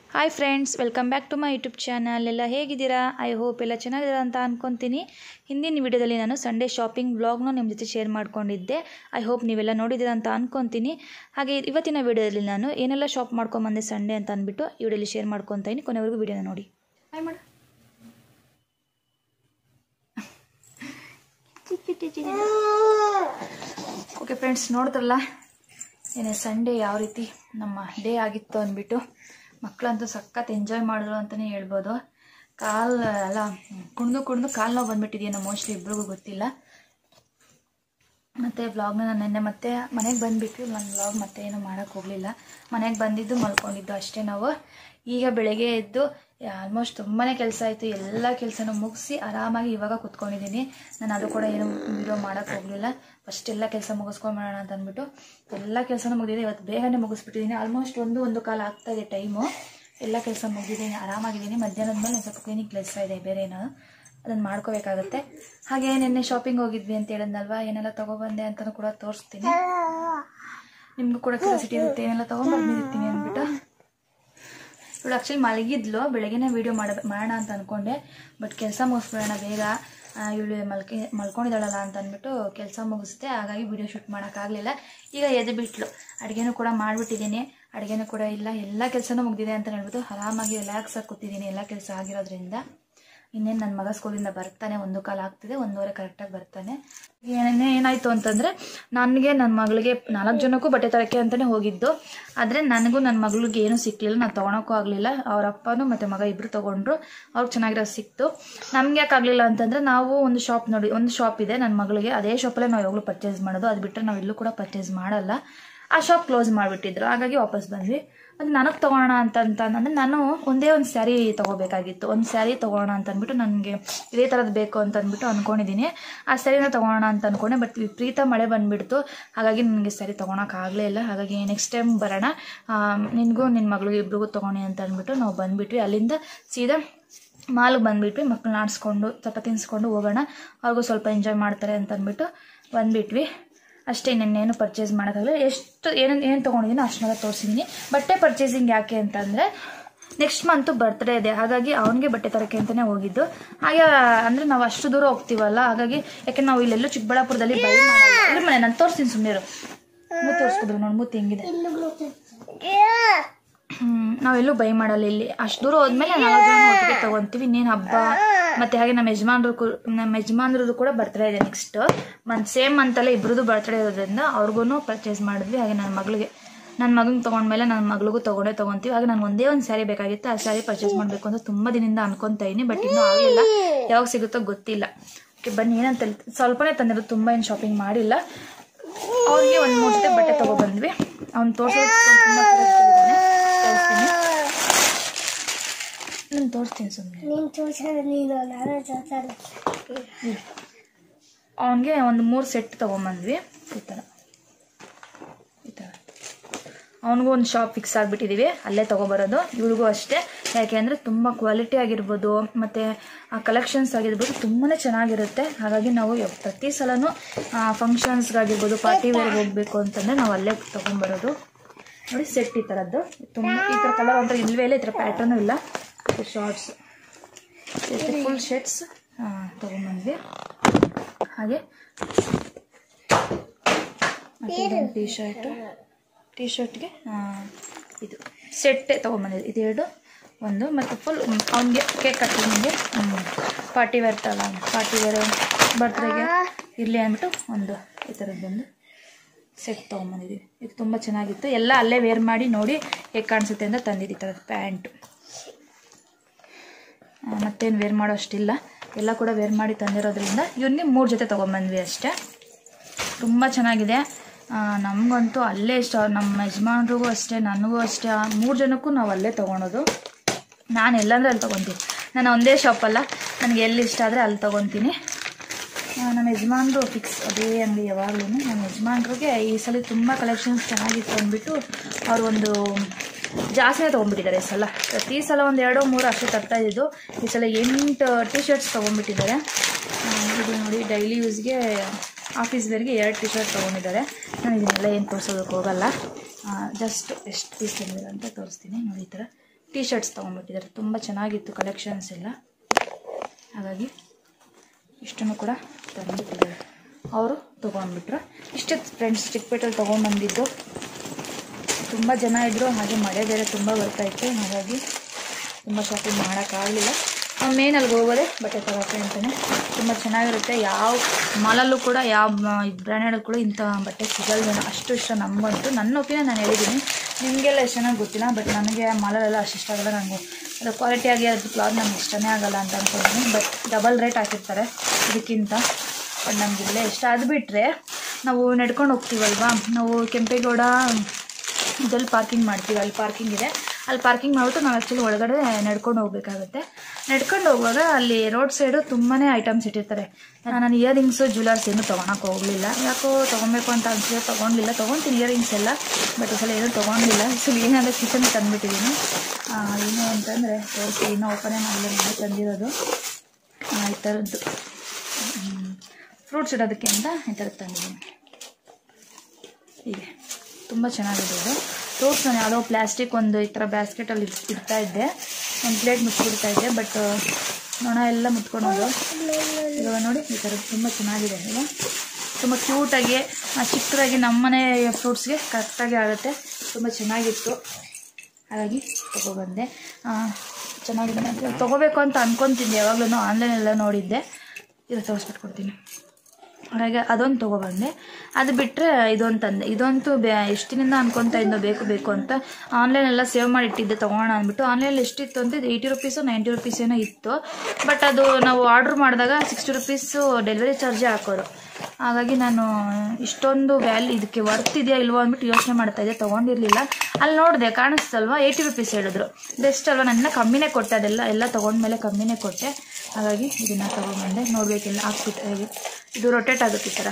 hi friends welcome back to my YouTube channel ಎಲ್ಲ ಹೇಗಿದ್ದೀರಾ I hope ಎಲ್ಲ ಚೆನ್ನಾಗಿದ್ದೀರಾ ಅಂತ ಅಂದ್ಕೊತೀನಿ ಹಿಂದಿನ ವಿಡಿಯೋದಲ್ಲಿ ನಾನು ಸಂಡೇ ಶಾಪಿಂಗ್ ಬ್ಲಾಗ್ನ ನಿಮ್ಮ ಜೊತೆ ಶೇರ್ ಮಾಡ್ಕೊಂಡಿದ್ದೆ ಐ ಹೋಪ್ ನೀವೆಲ್ಲ ನೋಡಿದ್ದೀರಾ ಅಂತ ಅಂದ್ಕೊತೀನಿ ಹಾಗೆ ಇವತ್ತಿನ ವಿಡಿಯೋದಲ್ಲಿ ನಾನು ಏನೆಲ್ಲ ಶಾಪ್ ಮಾಡ್ಕೊಂಬಂದೆ ಸಂಡೇ ಅಂತ ಅಂದ್ಬಿಟ್ಟು ಈ ವಿಡಿಯೋಲಿ ಶೇರ್ ಮಾಡ್ಕೊತಾ ಇದ್ದೀನಿ ಕೊನೆವರೆಗೂ ವಿಡಿಯೋನ ನೋಡಿ ಹಾಯ್ ಮಾಡು ಓಕೆ ಫ್ರೆಂಡ್ಸ್ ನೋಡಿದ್ರಲ್ಲ ಏನೇ ಸಂಡೇ ಯಾವ ರೀತಿ ನಮ್ಮ ಡೇ ಆಗಿತ್ತು ಅಂದ್ಬಿಟ್ಟು ಮಕ್ಕಳಂತೂ ಸಖತ್ ಎಂಜಾಯ್ ಮಾಡಿದ್ರು ಅಂತಲೇ ಹೇಳ್ಬೋದು ಕಾಲು ಎಲ್ಲ ಕುಣಿದು ಕುಣಿದು ಕಾಲು ನೋವು ಬಂದ್ಬಿಟ್ಟಿದೆಯೇನೋ ಮೋಸ್ಟ್ಲಿ ಇಬ್ರಿಗೂ ಗೊತ್ತಿಲ್ಲ ಮತ್ತು ವ್ಲಾಗ್ನ ನಾನು ನಿನ್ನೆ ಮತ್ತೆ ಮನೆಗೆ ಬಂದುಬಿಟ್ಟು ನನ್ನ ವ್ಲಾಗ್ ಮತ್ತೆ ಏನು ಮಾಡೋಕ್ಕೆ ಹೋಗಲಿಲ್ಲ ಮನೆಗೆ ಬಂದಿದ್ದು ಮಲ್ಕೊಂಡಿದ್ದು ಅಷ್ಟೇ ನಾವು ಈಗ ಬೆಳಗ್ಗೆ ಎದ್ದು ಆಲ್ಮೋಸ್ಟ್ ತುಂಬಾ ಕೆಲಸ ಆಯಿತು ಎಲ್ಲ ಕೆಲಸನೂ ಮುಗಿಸಿ ಆರಾಮಾಗಿ ಇವಾಗ ಕುತ್ಕೊಂಡಿದ್ದೀನಿ ನಾನು ಅದು ಕೂಡ ಏನು ವಿಡಿಯೋ ಮಾಡೋಕ್ಕೆ ಹೋಗಲಿಲ್ಲ ಫಸ್ಟ್ ಎಲ್ಲ ಕೆಲಸ ಮುಗಿಸ್ಕೊಂಬಿಡೋಣ ಅಂತ ಅಂದ್ಬಿಟ್ಟು ಎಲ್ಲ ಕೆಲಸನೂ ಮುಗಿದಿದೆ ಇವತ್ತು ಬೇಗನೆ ಮುಗಿಸ್ಬಿಟ್ಟಿದ್ದೀನಿ ಆಲ್ಮೋಸ್ಟ್ ಒಂದು ಒಂದು ಕಾಲ ಆಗ್ತಾ ಇದೆ ಟೈಮು ಎಲ್ಲ ಕೆಲಸ ಮುಗಿದಿದ್ದೀನಿ ಆರಾಮಾಗಿದ್ದೀನಿ ಮಧ್ಯಾಹ್ನದ ಮೇಲೆ ಒಂದು ಸ್ವಲ್ಪ ಕ್ಲೀನಿಕ್ ಕೆಲಸ ಇದೆ ಬೇರೆ ಏನೋ ಅದನ್ನು ಮಾಡ್ಕೋಬೇಕಾಗುತ್ತೆ ಹಾಗೆ ನಿನ್ನೆ ಶಾಪಿಂಗ್ ಹೋಗಿದ್ವಿ ಅಂತ ಹೇಳಿದ್ನಲ್ವಾ ಏನೆಲ್ಲ ತೊಗೊಬಂದೆ ಅಂತಲೂ ಕೂಡ ತೋರಿಸ್ತೀನಿ ನಿಮಗೂ ಕೂಡ ಕ್ಯೂರಿಯಾಸಿಟಿ ಇರುತ್ತೆ ಏನೆಲ್ಲ ತೊಗೊಂಬಂದಿರ್ತೀನಿ ಅಂದ್ಬಿಟ್ಟು ಇವಳು ಆ್ಯಕ್ಚುಲಿ ಮಲಗಿದ್ಲು ಬೆಳಗ್ಗೆನೇ ವೀಡಿಯೋ ಮಾಡ ಮಾಡೋಣ ಅಂತ ಅಂದ್ಕೊಂಡೆ ಬಟ್ ಕೆಲಸ ಮುಗಿಸ್ಬಿಡೋಣ ಬೇಗ ಇವಳು ಮಲ್ಕಿ ಮಲ್ಕೊಂಡಿದ್ದಾಳಲ್ಲ ಅಂತ ಅಂದ್ಬಿಟ್ಟು ಕೆಲಸ ಮುಗಿಸ್ದೆ ಹಾಗಾಗಿ ವಿಡಿಯೋ ಶೂಟ್ ಮಾಡೋಕ್ಕಾಗಲಿಲ್ಲ ಈಗ ಎದ್ದು ಬಿಟ್ಲು ಅಡುಗೆನೂ ಕೂಡ ಮಾಡಿಬಿಟ್ಟಿದ್ದೀನಿ ಅಡುಗೆನೂ ಕೂಡ ಇಲ್ಲ ಎಲ್ಲ ಕೆಲಸನೂ ಮುಗಿದಿದೆ ಅಂತ ಹೇಳ್ಬಿಟ್ಟು ಆರಾಮಾಗಿ ರಿಲ್ಯಾಕ್ಸ್ ಆಗಿ ಕೂತಿದ್ದೀನಿ ಎಲ್ಲ ಕೆಲಸ ಆಗಿರೋದ್ರಿಂದ ಇನ್ನೇನು ನನ್ನ ಮಗ ಸ್ಕೂಲಿಂದ ಬರ್ತಾನೆ ಒಂದು ಕಾಲ ಆಗ್ತಿದೆ ಒಂದೂವರೆ ಕರೆಕ್ಟಾಗಿ ಬರ್ತಾನೆ ಏನೇ ಏನಾಯಿತು ಅಂತಂದರೆ ನನಗೆ ನನ್ನ ಮಗಳಿಗೆ ನಾಲ್ಕು ಜನಕ್ಕೂ ಬಟ್ಟೆ ತರಕ್ಕೆ ಅಂತಲೇ ಹೋಗಿದ್ದು ಆದರೆ ನನಗೂ ನನ್ನ ಮಗಳಿಗೆ ಏನೂ ಸಿಕ್ಕಲಿಲ್ಲ ನಾನು ತೊಗೊಳಕ್ಕೂ ಆಗಲಿಲ್ಲ ಅವ್ರ ಅಪ್ಪನೂ ಮತ್ತು ಮಗ ಇಬ್ಬರು ತೊಗೊಂಡ್ರು ಅವ್ರಿಗೆ ಚೆನ್ನಾಗಿರೋದು ಸಿಕ್ತು ನಮ್ಗೆ ಯಾಕೆ ಆಗಲಿಲ್ಲ ಅಂತಂದರೆ ನಾವು ಒಂದು ಶಾಪ್ ನೋಡಿ ಒಂದು ಶಾಪ್ ಇದೆ ನನ್ನ ಮಗಳಿಗೆ ಅದೇ ಶಾಪಲ್ಲೇ ನಾವು ಯಾವಾಗಲೂ ಪರ್ಚೇಸ್ ಮಾಡೋದು ಅದು ಬಿಟ್ಟರೆ ನಾವು ಎಲ್ಲೂ ಕೂಡ ಪರ್ಚೇಸ್ ಮಾಡಲ್ಲ ಆ ಶಾಪ್ ಕ್ಲೋಸ್ ಮಾಡಿಬಿಟ್ಟಿದ್ರು ಹಾಗಾಗಿ ವಾಪಸ್ ಬಂದ್ವಿ ಅದು ನನಗೆ ತೊಗೊಳೋಣ ಅಂತ ಅಂತ ಅಂದರೆ ನಾನು ಒಂದೇ ಒಂದು ಸ್ಯಾರಿ ತೊಗೋಬೇಕಾಗಿತ್ತು ಒಂದು ಸ್ಯಾರಿ ತೊಗೊಳೋಣ ಅಂತ ಅಂದ್ಬಿಟ್ಟು ನನಗೆ ಇದೇ ಥರದ್ದು ಬೇಕು ಅಂತ ಅಂದ್ಬಿಟ್ಟು ಅಂದ್ಕೊಂಡಿದ್ದೀನಿ ಆ ಸ್ಯಾರಿನ ತೊಗೊಳೋಣ ಅಂತ ಅಂದ್ಕೊಂಡೆ ಬಟ್ ವಿಪರೀತ ಮಳೆ ಬಂದುಬಿಡ್ತು ಹಾಗಾಗಿ ನನಗೆ ಸ್ಯಾರಿ ತೊಗೊಳಕ್ಕಾಗಲೇ ಇಲ್ಲ ಹಾಗಾಗಿ ನೆಕ್ಸ್ಟ್ ಟೈಮ್ ಬರೋಣ ನಿನಗೂ ನಿನ್ನ ಮಗಳಿಗೂ ಇಬ್ರಿಗೂ ತೊಗೊಳಿ ಅಂತ ಅಂದ್ಬಿಟ್ಟು ನಾವು ಬಂದುಬಿಟ್ವಿ ಅಲ್ಲಿಂದ ಸೀದಾ ಮಾಲ್ಗೆ ಬಂದುಬಿಟ್ವಿ ಮಕ್ಕಳನ್ನ ಆಡಿಸ್ಕೊಂಡು ಸ್ವಲ್ಪ ತಿನ್ನಿಸ್ಕೊಂಡು ಹೋಗೋಣ ಅವ್ರಿಗೂ ಸ್ವಲ್ಪ ಎಂಜಾಯ್ ಮಾಡ್ತಾರೆ ಅಂತ ಅಂದ್ಬಿಟ್ಟು ಬಂದುಬಿಟ್ವಿ ಅಷ್ಟೇ ಇನ್ನೇನು ಪರ್ಚೇಸ್ ಮಾಡೋಕ್ಕಾಗಲ್ಲ ಎಷ್ಟು ಏನೇನು ಏನು ತೊಗೊಂಡಿದ್ದೀನಿ ಅಷ್ಟನ್ನೆಲ್ಲ ತೋರಿಸಿದ್ದೀನಿ ಬಟ್ಟೆ ಪರ್ಚೇಸಿಂಗ್ ಯಾಕೆ ಅಂತಂದರೆ ನೆಕ್ಸ್ಟ್ ಮಂತು ಬರ್ತ್ಡೇ ಇದೆ ಹಾಗಾಗಿ ಅವನಿಗೆ ಬಟ್ಟೆ ತರಕ್ಕೆ ಅಂತಲೇ ಹೋಗಿದ್ದು ಹಾಗೆ ಅಂದರೆ ನಾವು ಅಷ್ಟು ದೂರ ಹೋಗ್ತೀವಲ್ಲ ಹಾಗಾಗಿ ಯಾಕೆ ನಾವು ಇಲ್ಲೆಲ್ಲೂ ಚಿಕ್ಕಬಳ್ಳಾಪುರದಲ್ಲಿ ಬೈ ಮಾಡಲ್ಲ ಇದ್ರ ಮನೆ ನಾನು ತೋರಿಸ್ತೀನಿ ಸುಮ್ಮನೆ ಮೂತಿ ತೋರಿಸ್ಕೊದ್ರು ನೋಡಿ ಮೂತಿ ಹೆಂಗಿದೆ ನಾವೆಲ್ಲೂ ಬೈ ಮಾಡಲ್ಲ ಇಲ್ಲಿ ಅಷ್ಟು ದೂರ ಹೋದ್ಮೇಲೆ ನಾಲ್ಕು ಜನ ಒಟ್ಟಿಗೆ ತೊಗೊತೀವಿ ಇನ್ನೇನು ಹಬ್ಬ ಮತ್ತು ಹಾಗೆ ನಮ್ಮ ಯಜಮಾನ್ರು ನಮ್ಮ ಯಜಮಾನ್ರದ್ದು ಕೂಡ ಬರ್ತ್ಡೇ ಇದೆ ನೆಕ್ಸ್ಟ್ ಮಂತ್ ಸೇಮ್ ಮಂತಲ್ಲೇ ಇಬ್ರದ್ದು ಬರ್ತ್ಡೇ ಇರೋದ್ರಿಂದ ಅವ್ರಿಗೂ ಪರ್ಚೇಸ್ ಮಾಡಿದ್ವಿ ಹಾಗೆ ನನ್ನ ಮಗಳಿಗೆ ನನ್ನ ಮಗನಿಗೆ ತೊಗೊಂಡ್ಮೇಲೆ ನನ್ನ ಮಗಳಿಗೂ ತೊಗೊಂಡೇ ತೊಗೊತೀವಿ ಹಾಗೆ ನನಗೆ ಒಂದೇ ಒಂದು ಸ್ಯಾರಿ ಬೇಕಾಗಿತ್ತು ಆ ಸ್ಯಾರಿ ಪರ್ಚೇಸ್ ಮಾಡಬೇಕು ಅಂತ ತುಂಬ ದಿನದಿಂದ ಅನ್ಕೊತಾ ಇದ್ದೀನಿ ಬಟ್ ಇನ್ನೂ ಆಗಲಿಲ್ಲ ಯಾವಾಗ ಸಿಗುತ್ತೋ ಗೊತ್ತಿಲ್ಲ ಓಕೆ ಬನ್ನಿ ಏನಂತ ಸ್ವಲ್ಪನೇ ತಂದಿರೋದು ತುಂಬ ಏನು ಶಾಪಿಂಗ್ ಮಾಡಿಲ್ಲ ಅವ್ರಿಗೆ ಒಂದು ಮೂರು ಜೊತೆ ಬಟ್ಟೆ ತೊಗೊಬಂದ್ವಿ ಅವ್ನು ತೋರಿಸೋದು ತುಂಬ ತೋರಿಸ್ತೀನಿ ನಾನು ತೋರಿಸ್ತೀನಿ ಸುಮ್ಮನೆ ನೀನು ತೋರ್ಸೋದು ನೀನು ನಾನು ತೋರ್ಸಲ್ಲ ಅವನಿಗೆ ಒಂದು ಮೂರು ಸೆಟ್ ತೊಗೊಂಬಂದ್ವಿ ಈ ಥರ ಈ ಥರ ಅವನಿಗೂ ಒಂದು ಶಾಪ್ ಫಿಕ್ಸ್ ಆಗಿಬಿಟ್ಟಿದ್ದೀವಿ ಅಲ್ಲೇ ತೊಗೊಬರೋದು ಇವಳಿಗೂ ಅಷ್ಟೇ ಯಾಕೆ ಅಂದರೆ ತುಂಬ ಕ್ವಾಲಿಟಿ ಆಗಿರ್ಬೋದು ಮತ್ತು ಆ ಕಲೆಕ್ಷನ್ಸ್ ಆಗಿರ್ಬೋದು ತುಂಬಾ ಚೆನ್ನಾಗಿರುತ್ತೆ ಹಾಗಾಗಿ ನಾವು ಯವ್- ಪ್ರತಿ ಸಲನೂ ಫಂಕ್ಷನ್ಸ್ಗಾಗಿರ್ಬೋದು ಪಾರ್ಟಿ ವೇರ್ಗೆ ಹೋಗಬೇಕು ಅಂತಂದರೆ ನಾವು ಅಲ್ಲೇ ತೊಗೊಂಬರೋದು ನೋಡಿ ಸೆಟ್ ಈ ಥರದ್ದು ತುಂಬ ಈ ಥರ ಕಲರ್ ಒಂಥರ ಇಲ್ಲವೇ ಇಲ್ಲ ಈ ಥರ ಪ್ಯಾಟ್ರನು ಇಲ್ಲ ಶಾರ್ಟ್ಸ್ ಫುಲ್ ಶರ್ಟ್ಸ್ ತೊಗೊಂಬಂದ್ವಿ ಹಾಗೆ ಮತ್ತು ಇದೊಂದು ಟೀ ಶರ್ಟು ಟೀ ಶರ್ಟ್ಗೆ ಇದು ಸೆಟ್ಟೆ ತೊಗೊಂಬಂದಿದ್ದು ಇದೆರಡು ಒಂದು ಮತ್ತು ಫುಲ್ ಅವನಿಗೆ ಕೇಕ್ ಕಟ್ಟಿಂಗ್ಗೆ ಪಾರ್ಟಿ ವೇರ್ ತಗ ಪಾರ್ಟಿ ವೇರ್ ಬರ್ತ್ಡೇಗೆ ಇರಲಿ ಅಂದ್ಬಿಟ್ಟು ಒಂದು ಈ ಥರದ್ದೊಂದು ಸೆಟ್ ತೊಗೊಂಬಂದಿದ್ದೀವಿ ಇದು ತುಂಬ ಚೆನ್ನಾಗಿತ್ತು ಎಲ್ಲ ಅಲ್ಲೇ ವೇರ್ ಮಾಡಿ ನೋಡಿ ಹೇಗೆ ಕಾಣಿಸುತ್ತೆ ಅಂತ ತಂದಿದ್ದು ಈ ಥರದ ಪ್ಯಾಂಟು ಮತ್ತೇನು ವೇರ್ ಮಾಡೋ ಅಷ್ಟಿಲ್ಲ ಎಲ್ಲ ಕೂಡ ವೇರ್ ಮಾಡಿ ತಂದಿರೋದ್ರಿಂದ ಇವನಿಗೆ ಮೂರು ಜೊತೆ ತೊಗೊಂಬಂದ್ವಿ ಅಷ್ಟೇ ತುಂಬ ಚೆನ್ನಾಗಿದೆ ಆ, ನಮಗಂತೂ ಅಲ್ಲೇ ಇಷ್ಟ ನಮ್ಮ ಯಜಮಾನ್ರಿಗೂ ಅಷ್ಟೇ ನನಗೂ ಅಷ್ಟೇ ಆ ಮೂರು ಜನಕ್ಕೂ ನಾವು ಅಲ್ಲೇ ತೊಗೊಳೋದು ನಾನು ಎಲ್ಲಂದ್ರೆ ಅಲ್ಲಿ ತೊಗೊತೀನಿ ನಾನು ಒಂದೇ ಶಾಪಲ್ಲ ನನಗೆ ಎಲ್ಲಿ ಇಷ್ಟ ಆದರೆ ಅಲ್ಲಿ ತೊಗೊತೀನಿ ಆ, ನಮ್ಮ ಯಜಮಾನ್ರು ಫಿಕ್ಸ್ ಅದೇ ಅಂಗಡಿ ಯಾವಾಗಲೂ ನಮ್ಮ ಯಜಮಾನ್ರಿಗೆ ಈ ಸಲ ತುಂಬ ಕಲೆಕ್ಷನ್ಸ್ ಚೆನ್ನಾಗಿತ್ತು ಅಂದ್ಬಿಟ್ಟು ಅವ್ರು ಒಂದು ಜಾಸ್ತಿನೇ ತೊಗೊಂಡ್ಬಿಟ್ಟಿದ್ದಾರೆ ಈ ಸಲ ಪ್ರತಿ ಸಲ ಒಂದು ಎರಡು ಮೂರು ಅಷ್ಟೇ ತರ್ತಾ ಇದ್ದಿದ್ದು ಈ ಸಲ ಎಂಟು ಟಿ ಶರ್ಟ್ಸ್ ತೊಗೊಂಡ್ಬಿಟ್ಟಿದ್ದಾರೆ ಆ, ಇದು ನೋಡಿ ಡೈಲಿ ಯೂಸ್ಗೆ ಆಫೀಸ್ ವೇರ್ಗೆ ಎರಡು ಟಿ ಶರ್ಟ್ ತೊಗೊಂಡಿದ್ದಾರೆ ನಾನು ಇದನ್ನೆಲ್ಲ ಏನು ತೋರಿಸೋದಕ್ಕೆ ಹೋಗಲ್ಲ ಜಸ್ಟ್ ಎಷ್ಟು ಪೀಸ್ ತಂದಿದ್ದಾರೆ ಅಂತ ತೋರಿಸ್ತೀನಿ ನೋಡಿ ಈ ಥರ ಟೀ ಶರ್ಟ್ಸ್ ತೊಗೊಂಡ್ಬಿಟ್ಟಿದ್ದಾರೆ ತುಂಬ ಚೆನ್ನಾಗಿತ್ತು ಕಲೆಕ್ಷನ್ಸ್ ಎಲ್ಲ ಹಾಗಾಗಿ ಇಷ್ಟನ್ನು ಕೂಡ ತಂದುಬಿಟ್ಟಿದ್ದಾರೆ ಅವರು ತೊಗೊಂಡ್ಬಿಟ್ರು ಇಷ್ಟೇ ಫ್ರೆಂಡ್ಸ್ ಚಿಕ್ಕಪೇಟೆಯಲ್ಲಿ ತೊಗೊಂಡ್ಬಂದಿದ್ದು ತುಂಬ ಜನ ಇದ್ದರು ಹಾಗೆ ಮಳೆ ಬೇರೆ ತುಂಬ ಬರ್ತಾ ಇತ್ತು ಹಾಗಾಗಿ ತುಂಬ ಶಾಪಿಂಗ್ ಮಾಡೋಕ್ಕಾಗಲಿಲ್ಲ ನಾವು ಮೇನ್ ಅಲ್ಲಿಗೆ ಹೋಗೋದೇ ಬಟ್ಟೆ ತಗೋಕ್ಕೆ ಅಂತಲೇ ತುಂಬ ಚೆನ್ನಾಗಿರುತ್ತೆ ಯಾವ ಮಾಲಲ್ಲೂ ಕೂಡ ಯಾವ ಬ್ರ್ಯಾಂಡೆಡ್ ಕೂಡ ಇಂಥ ಬಟ್ಟೆ ಸಿಗಲ್ವೇನೋ ಅಷ್ಟು ಇಷ್ಟ ನಮಗಂತೂ ನನ್ನ ಒಪಿನಿಯನ್ ನಾನು ಹೇಳಿದ್ದೀನಿ ನಿಮಗೆಲ್ಲ ಎಷ್ಟು ಚೆನ್ನಾಗಿ ಗೊತ್ತಿಲ್ಲ ಬಟ್ ನನಗೆ ಮಾಲಲ್ಲೆಲ್ಲ ಅಷ್ಟು ಇಷ್ಟ ಆಗಲ್ಲ ನನಗೆ ಅದು ಕ್ವಾಲಿಟಿಯಾಗಿ ಅದು ಕ್ಲಾತ್ ನಮ್ಗೆ ಇಷ್ಟನೇ ಆಗಲ್ಲ ಅಂತ ಅಂದ್ಕೊಂಡಿದ್ದೀನಿ ಬಟ್ ಡಬಲ್ ರೇಟ್ ಹಾಕಿರ್ತಾರೆ ಇದಕ್ಕಿಂತ ಬಟ್ ನಮ್ಗೆ ಇಲ್ಲೇ ಇಷ್ಟ ಅದು ಬಿಟ್ಟರೆ ನಾವು ನಡ್ಕೊಂಡು ಹೋಗ್ತೀವಲ್ವಾ ನಾವು ಕೆಂಪೇಗೌಡ ಇದಲ್ಲಿ ಪಾರ್ಕಿಂಗ್ ಮಾಡ್ತೀವಿ ಅಲ್ಲಿ ಪಾರ್ಕಿಂಗ್ ಇದೆ ಅಲ್ಲಿ ಪಾರ್ಕಿಂಗ್ ಮಾಡ್ಬಿಟ್ಟು ನಾವು ಆ್ಯಕ್ಚುಲಿ ಒಳಗಡೆ ನಡ್ಕೊಂಡು ಹೋಗ್ಬೇಕಾಗುತ್ತೆ ನಡ್ಕೊಂಡು ಹೋಗುವಾಗ ಅಲ್ಲಿ ರೋಡ್ ಸೈಡು ತುಂಬಾ ಐಟಮ್ಸ್ ಇಟ್ಟಿರ್ತಾರೆ ನಾನು ಇಯರಿಂಗ್ಸು ಜ್ಯುವೆಲರ್ಸ್ ಏನು ತೊಗೊಳಕ್ಕೆ ಹೋಗಲಿಲ್ಲ ಯಾಕೋ ತೊಗೊಬೇಕು ಅಂತ ಅನ್ಸಿದ್ರೆ ತೊಗೊಂಡಿಲ್ಲ ತೊಗೊತೀನಿ ಇಯರಿಂಗ್ಸ್ ಎಲ್ಲ ಬಟ್ ಈ ಸಲ ಏನೂ ತೊಗೊಂಡಿಲ್ಲ ಈ ಸಲ ಏನಾದರೂ ಕಿಚನ್ ತಂದುಬಿಟ್ಟಿದ್ದೀನಿ ಏನು ಅಂತಂದರೆ ತೋರಿಸಿ ಇನ್ನೂ ಓಪನೇ ಮಾಡಲಿ ಮಾಡಿ ತಂದಿರೋದು ಆ, ಈ ಥರದ್ದು ಫ್ರೂಟ್ಸ್ ಇಡೋದಕ್ಕೆ ಅಂತ ಈ ಥರದ್ದು ತಂದಿದ್ದೀನಿ ಹೀಗೆ ತುಂಬ ಚೆನ್ನಾಗಿದೆ ಇದು ಫ್ರೂಟ್ಸ್ ನಾನು ಯಾವುದೋ ಪ್ಲಾಸ್ಟಿಕ್ ಒಂದು ಈ ಥರ ಬ್ಯಾಸ್ಕೆಟಲ್ಲಿ ಇಡ್ತಾ ಇದ್ದೆ ಒಂದು ಪ್ಲೇಟ್ ಮುಚ್ಚಿಬಿಡ್ತಾ ಇದ್ದೆ ಬಟ್ ನೊಣ ಎಲ್ಲ ಮುತ್ಕೊಳೋದು ಇವಾಗ ನೋಡಿ ಈ ಥರದ್ದು ತುಂಬ ಚೆನ್ನಾಗಿದೆ ಈಗ ತುಂಬ ಕ್ಯೂಟಾಗಿ ಆ, ಚಿಕ್ಕದಾಗಿ ನಮ್ಮನೆ ಫ್ರೂಟ್ಸ್ಗೆ ಕರೆಕ್ಟಾಗಿ ಆಗುತ್ತೆ ತುಂಬ ಚೆನ್ನಾಗಿತ್ತು ಹಾಗಾಗಿ ತೊಗೊಬಂದೆ ಆ, ಚೆನ್ನಾಗಿದೆ ನಾನು ತೊಗೋಬೇಕು ಅಂತ ಅನ್ಕೊತಿದ್ದೆ ಯಾವಾಗಲೂ ಆನ್ಲೈನೆಲ್ಲ ನೋಡಿದ್ದೆ ಇದು ತೋರಿಸ್ಬಿಟ್ಟು ಕೊಡ್ತೀನಿ ಹಾಗೆ ಅದೊಂದು ತೊಗೊಬಂದೆ ಅದು ಬಿಟ್ಟರೆ ಇದೊಂದು ತಂದೆ ಇದಂತೂ ಬೇ ಎಷ್ಟು ದಿನದಿಂದ ಅನ್ಕೊತಾ ಇದ್ದೋ ಬೇಕು ಬೇಕು ಅಂತ ಆನ್ಲೈನೆಲ್ಲ ಸೇವ್ ಮಾಡಿ ಇಟ್ಟಿದ್ದೆ ತೊಗೋಣ ಅಂದ್ಬಿಟ್ಟು ಆನ್ಲೈನಲ್ಲಿ ಎಷ್ಟಿತ್ತು ಅಂತ ಏಯ್ಟಿ ರುಪೀಸು ನೈಂಟಿ ರುಪೀಸ್ ಏನೋ ಇತ್ತು ಬಟ್ ಅದು ನಾವು ಆರ್ಡ್ರ್ ಮಾಡಿದಾಗ ಸಿಕ್ಸ್ಟಿ ರುಪೀಸು ಡೆಲಿವರಿ ಚಾರ್ಜೇ ಹಾಕೋರು ಹಾಗಾಗಿ ನಾನು ಇಷ್ಟೊಂದು ವ್ಯಾಲ್ಯೂ ಇದಕ್ಕೆ ವರ್ತ್ ಇದೆಯಾ ಇಲ್ವೋ ಅಂದ್ಬಿಟ್ಟು ಯೋಚನೆ ಮಾಡ್ತಾ ಇದ್ದೆ ತೊಗೊಂಡಿರಲಿಲ್ಲ ಅಲ್ಲಿ ನೋಡಿದೆ ಕಾಣಿಸ್ತಲ್ವಾ ಏಯ್ಟಿ ರುಪೀಸ್ ಹೇಳಿದ್ರು ಬೆಸ್ಟ್ ಅಲ್ವಾ ನನ್ನ ಕಮ್ಮಿನೇ ಕೊಟ್ಟೆ ಅದೆಲ್ಲ ಎಲ್ಲ ತೊಗೊಂಡ್ಮೇಲೆ ಕಮ್ಮಿನೇ ಕೊಟ್ಟೆ ಹಾಗಾಗಿ ಇದನ್ನು ತೊಗೊಂಡ್ಬಂದೆ ನೋಡಬೇಕೆಲ್ಲ ಹಾಕ್ಬಿಟ್ಟು ಹೇಗೆ ಇದು ರೊಟೇಟ್ ಆಗುತ್ತೆ ಈ ಥರ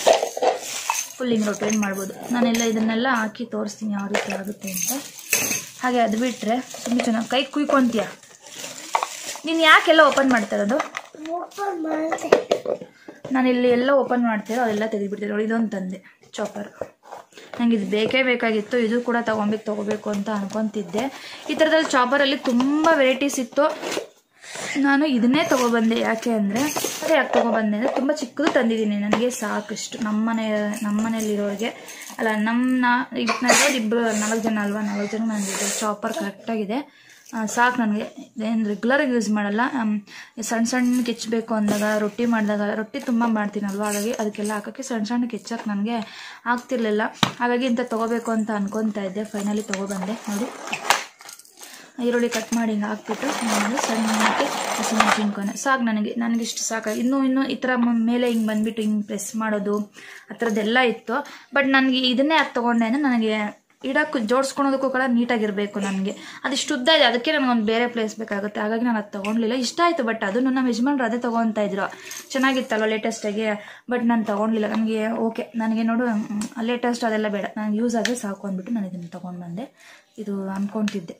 ಫುಲ್ ಹಿಂಗೆ ರೊಟೇಟ್ ಮಾಡ್ಬೋದು ನಾನೆಲ್ಲ ಇದನ್ನೆಲ್ಲ ಹಾಕಿ ತೋರಿಸ್ತೀನಿ ಯಾವ ರೀತಿ ಆಗುತ್ತೆ ಅಂತ ಹಾಗೆ ಅದು ಬಿಟ್ಟರೆ ತುಂಬ ಚೆನ್ನಾಗಿ ಕೈ ಕುಯ್ಕೊಂತೀಯ ನೀನು ಯಾಕೆಲ್ಲ ಓಪನ್ ಮಾಡ್ತಾ ಇರೋದು ಓಪನ್ ಮಾಡಿದೆ ನಾನು ಇಲ್ಲಿ ಎಲ್ಲ ಓಪನ್ ಮಾಡ್ತೀರೋ ಅದೆಲ್ಲ ತೆಗೆದುಬಿಡ್ತೀನಿ ನೋಡಿ ಇದೊಂದು ತಂದೆ ಚಾಪರ್ ನನಗೆ ಇದು ಬೇಕೇ ಬೇಕಾಗಿತ್ತು ಇದು ಕೂಡ ತೊಗೊಬೇಕು ತೊಗೋಬೇಕು ಅಂತ ಅನ್ಕೊತಿದ್ದೆ ಈ ಥರದಲ್ಲಿ ಚಾಪರಲ್ಲಿ ತುಂಬ ವೆರೈಟೀಸ್ ಇತ್ತು ನಾನು ಇದನ್ನೇ ತೊಗೊಬಂದೆ ಯಾಕೆ ಅಂದರೆ ಅದೇ ಯಾಕೆ ತೊಗೊಬಂದೆ ಅಂದರೆ ತುಂಬ ಚಿಕ್ಕದು ತಂದಿದ್ದೀನಿ ನನಗೆ ಸಾಕಷ್ಟು ನಮ್ಮನೆ ನಮ್ಮನೇಲಿರೋರಿಗೆ ಅಲ್ಲ ನಮ್ಮ ಈಗ ನಾನು ಇಬ್ಬರು ನಾಲ್ಕು ಜನ ಅಲ್ವಾ ನಾಲ್ಕು ಜನ ನನಗೆ ಚಾಪರ್ ಕರೆಕ್ಟಾಗಿದೆ ಸಾಕು ನನಗೆ ಏನು ರೆಗ್ಯುಲರಾಗಿ ಯೂಸ್ ಮಾಡಲ್ಲ ಆಮ್, ಸಣ್ಣ ಸಣ್ಣ ಕೆಚ್ಚಬೇಕು ಅಂದಾಗ ರೊಟ್ಟಿ ಮಾಡಿದಾಗ ರೊಟ್ಟಿ ತುಂಬ ಮಾಡ್ತೀನಲ್ವ ಹಾಗಾಗಿ ಅದಕ್ಕೆಲ್ಲ ಹಾಕೋಕ್ಕೆ ಸಣ್ಣ ಸಣ್ಣ ಕೆಚ್ಚಕ್ಕೆ ನನಗೆ ಆಗ್ತಿರ್ಲಿಲ್ಲ ಹಾಗಾಗಿ ಇಂಥ ತೊಗೋಬೇಕು ಅಂತ ಅನ್ಕೊತಾ ಇದ್ದೆ ಫೈನಲಿ ತೊಗೊಬಂದೆ ನೋಡಿ ಈರುಳ್ಳಿ ಕಟ್ ಮಾಡಿ ಹಿಂಗೆ ಹಾಕ್ಬಿಟ್ಟು ನಾನು ಸಣ್ಣಕ್ಕೆ ಹಸಿಮೆಣಸಿನ್ಕಾಯಿ ಸಾಕು ನನಗೆ ನನಗಿಷ್ಟು ಸಾಕು ಇನ್ನೂ ಇನ್ನೂ ಈ ಥರ ಮ- ಮೇಲೆ ಹಿಂಗೆ ಬಂದ್ಬಿಟ್ಟು ಹಿಂಗೆ ಪ್ರೆಸ್ ಮಾಡೋದು ಆ ಥರದ್ದೆಲ್ಲ ಇತ್ತು ಬಟ್ ನನಗೆ ಇದನ್ನೇ ಯಾಕೆ ತೊಗೊಂಡೆ ಅಂದರೆ ನನಗೆ ಇಡಕ್ಕೆ ಜೋಡಿಸ್ಕೊಳೋದಕ್ಕೂ ಕೂಡ ನೀಟಾಗಿರಬೇಕು ನನಗೆ ಅದಿಷ್ಟು ಉದ್ದ ಇದೆ ಅದಕ್ಕೆ ನನಗೊಂದು ಬೇರೆ ಪ್ಲೇಸ್ ಬೇಕಾಗುತ್ತೆ ಹಾಗಾಗಿ ನಾನು ಅದು ತೊಗೊಳ್ಲಿಲ್ಲ ಇಷ್ಟ ಆಯಿತು ಬಟ್ ಅದನ್ನು ನಮ್ಮ ಯಜಮಾನ್ರು ಅದೇ ತೊಗೊತಾ ಇದ್ರು ಚೆನ್ನಾಗಿತ್ತಲ್ವ ಲೇಟೆಸ್ಟಾಗಿ ಬಟ್ ನಾನು ತೊಗೊಳ್ಲಿಲ್ಲ ನನಗೆ ಓಕೆ ನನಗೆ ನೋಡು ಲೇಟೆಸ್ಟ್ ಅದೆಲ್ಲ ಬೇಡ ನನಗೆ ಯೂಸ್ ಆದರೆ ಸಾಕು ಅಂದ್ಬಿಟ್ಟು ನಾನು ಇದನ್ನು ತೊಗೊಂಡು ಬಂದೆ ಇದು ಅಂದ್ಕೊತಿದ್ದೆ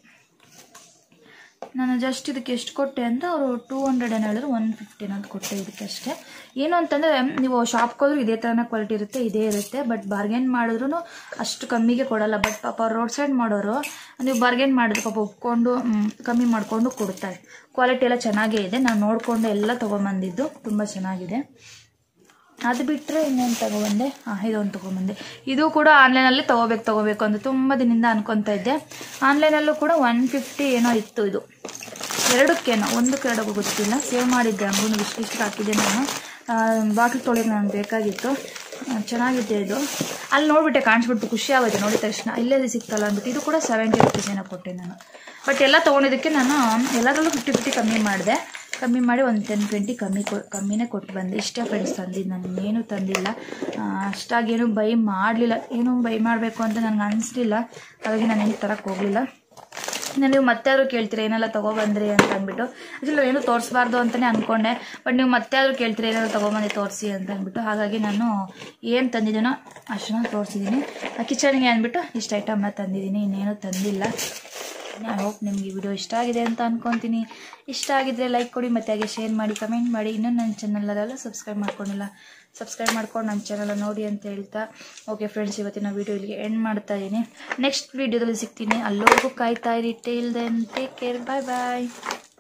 ನಾನು ಜಸ್ಟ್ ಇದಕ್ಕೆ ಎಷ್ಟು ಕೊಟ್ಟೆ ಅಂತ ಅವರು ಟೂ ಹಂಡ್ರೆಡ್ ಏನು ಹೇಳಿದ್ರು ಒನ್ ಫಿಫ್ಟಿನ್ ಅಂತ ಕೊಟ್ಟೆ ಇದಕ್ಕೆ ಅಷ್ಟೇ ಏನು ಅಂತಂದರೆ ನೀವು ಶಾಪ್ಗೆ ಹೋದ್ರೂ ಇದೇ ಥರನೇ ಕ್ವಾಲಿಟಿ ಇರುತ್ತೆ ಇದೇ ಇರುತ್ತೆ ಬಟ್ ಬಾರ್ಗೇನ್ ಮಾಡಿದ್ರು ಅಷ್ಟು ಕಮ್ಮಿಗೆ ಕೊಡಲ್ಲ ಬಟ್ ಪಾಪ ರೋಡ್ ಸೈಡ್ ಮಾಡೋರು ನೀವು ಬಾರ್ಗೇನ್ ಮಾಡಿದ್ರೆ ಪಾಪ ಒಪ್ಕೊಂಡು ಮ್, ಕಮ್ಮಿ ಮಾಡಿಕೊಂಡು ಕೊಡ್ತಾರೆ ಕ್ವಾಲಿಟಿ ಎಲ್ಲ ಚೆನ್ನಾಗೇ ಇದೆ ನಾನು ನೋಡಿಕೊಂಡು ಎಲ್ಲ ತೊಗೊಂಬಂದಿದ್ದು ತುಂಬ ಚೆನ್ನಾಗಿದೆ ಅದು ಬಿಟ್ಟರೆ ಇನ್ನೇನು ತೊಗೊಬಂದೆ ಹಾಂ ಇದೊಂದು ತೊಗೊಂಬಂದೆ ಇದು ಕೂಡ ಆನ್ಲೈನಲ್ಲಿ ತೊಗೋಬೇಕು ತೊಗೋಬೇಕು ಅಂತ ತುಂಬ ದಿನದಿಂದ ಅನ್ಕೊತಾ ಇದ್ದೆ ಆನ್ಲೈನಲ್ಲೂ ಕೂಡ ಒನ್ ಫಿಫ್ಟಿ ಏನೋ ಇತ್ತು ಇದು ಎರಡಕ್ಕೇನೋ ಒಂದಕ್ಕೆ ಎರಡಕ್ಕೂ ಗೊತ್ತಿಲ್ಲ ಸೇವ್ ಮಾಡಿದ್ದೆ ಹಂಗೂ ಇಷ್ಟಿಷ್ಟು ಹಾಕಿದ್ದೆ ನಾನು ಬಾಟ್ಲ್ ತೊಳೆಯೋದು ನನಗೆ ಬೇಕಾಗಿತ್ತು ಆ, ಚೆನ್ನಾಗಿದೆ ಇದು ಅಲ್ಲಿ ನೋಡ್ಬಿಟ್ಟೆ ಕಾಣಿಸ್ಬಿಟ್ಟು ಖುಷಿ ಆಗುತ್ತೆ ನೋಡಿದ ತಕ್ಷಣ ಇಲ್ಲೇ ಇದು ಸಿಕ್ತಲ್ಲ ಅಂದ್ಬಿಟ್ಟು ಇದು ಕೂಡ ಸೆವೆಂಟಿ ರುಪೀಸ್ ಏನೋ ಕೊಟ್ಟೆ ನಾನು ಬಟ್ ಎಲ್ಲ ತೊಗೊಂಡಿದ್ದಕ್ಕೆ ನಾನು ಎಲ್ಲದರಲ್ಲೂ ಫಿಫ್ಟಿ ಫಿಫ್ಟಿ ಕಮ್ಮಿ ಮಾಡಿದೆ ಕಮ್ಮಿ ಮಾಡಿ ಒಂದು ಟೆನ್ ಟ್ವೆಂಟಿ ಕಮ್ಮಿ ಕೊ ಕಮ್ಮಿನೇ ಕೊಟ್ಟು ಬಂದೆ ಇಷ್ಟೇ ಫ್ರೆಂಡ್ಸ್ ತಂದಿದ್ದು ನಾನು ಏನೂ ತಂದಿಲ್ಲ ಆ, ಅಷ್ಟಾಗಿ ಏನು ಬೈ ಮಾಡಲಿಲ್ಲ ಏನು ಬೈ ಮಾಡಬೇಕು ಅಂತ ನನಗೆ ಅನಿಸ್ಲಿಲ್ಲ ಹಾಗಾಗಿ ನಾನು ಏನು ತರಕ್ಕೆ ಹೋಗಲಿಲ್ಲ ಇನ್ನು ನೀವು ಮತ್ತೆ ಆದರೂ ಕೇಳ್ತೀರಾ ಏನೆಲ್ಲ ತೊಗೊಬಂದ್ರಿ ಅಂತ ಅಂದ್ಬಿಟ್ಟು ಆ್ಯಕ್ಚುಲಿ ಏನು ತೋರಿಸ್ಬಾರ್ದು ಅಂತಲೇ ಅಂದ್ಕೊಂಡೆ ಬಟ್ ನೀವು ಮತ್ತೆ ಆದರೂ ಕೇಳ್ತೀರಾ ಏನಾದ್ರು ತೊಗೊಬಂದು ತೋರಿಸಿ ಅಂತ ಅಂದ್ಬಿಟ್ಟು ಹಾಗಾಗಿ ನಾನು ಏನು ತಂದಿದ್ದೀನೋ ಅಷ್ಟನ್ನ ತೋರಿಸಿದ್ದೀನಿ ಕಿಚನ್ಗೆ ಅಂದ್ಬಿಟ್ಟು ಇಷ್ಟು ಐಟಮ್ನ ತಂದಿದ್ದೀನಿ ಇನ್ನೇನು ತಂದಿಲ್ಲ ಮಾಡ್ತೀನಿ ಐ ಹೋಪ್ ನಿಮಗೆ ಈ ವಿಡಿಯೋ ಇಷ್ಟ ಆಗಿದೆ ಅಂತ ಅನ್ಕೊತೀನಿ ಇಷ್ಟ ಆಗಿದ್ರೆ ಲೈಕ್ ಕೊಡಿ ಮತ್ತು ಹಾಗೆ ಶೇರ್ ಮಾಡಿ ಕಮೆಂಟ್ ಮಾಡಿ ಇನ್ನೂ ನನ್ನ ಚಾನಲ್ ಸಬ್ಸ್ಕ್ರೈಬ್ ಮಾಡ್ಕೊಂಡಿಲ್ಲ ಸಬ್ಸ್ಕ್ರೈಬ್ ಮಾಡ್ಕೊಂಡು ನನ್ನ ಚಾನಲ್ ನೋಡಿ ಅಂತ ಹೇಳ್ತಾ ಓಕೆ ಫ್ರೆಂಡ್ಸ್ ಇವತ್ತಿನ ವೀಡಿಯೋ ಇಲ್ಲಿಗೆ ಎಂಡ್ ಮಾಡ್ತಾ ಇದ್ದೀನಿ ನೆಕ್ಸ್ಟ್ ವೀಡಿಯೋದಲ್ಲಿ ಸಿಗ್ತೀನಿ ಅಲ್ಲೋರ್ಗೂ ಕಾಯ್ತಾ ಇರಿ till then take care bye ಬಾಯ್